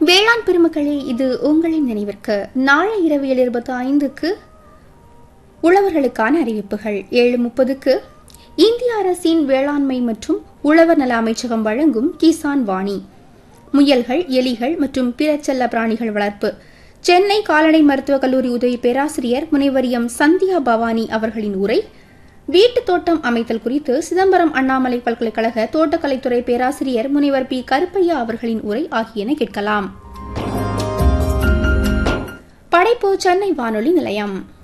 வேளாண் பெருமக்களே இது உங்களின் நினைவிற்கு நாளை இரவு ஏழு இருபத்தி ஐந்துக்கு உழவர்களுக்கான அறிவிப்புகள் ஏழு முப்பதுக்கு இந்திய அரசின் வேளாண்மை மற்றும் உழவர் நல அமைச்சகம் வழங்கும் கிசான் வாணி முயல்கள் எலிகள் மற்றும் பிற செல்ல பிராணிகள் வளர்ப்பு சென்னை கால்நடை மருத்துவக் கல்லூரி உதவி பேராசிரியர் முனைவர் எம் சந்தியா பவானி அவர்களின் உரை வீட்டுத் தோட்டம் அமைத்தல் குறித்து சிதம்பரம் அண்ணாமலை பல்கலைக்கழக தோட்டக்கலைத்துறை பேராசிரியர் முனைவர் பி கருப்பையா அவர்களின் உரை ஆகியன கேட்கலாம் படைப்பு சென்னை வானொலி நிலையம்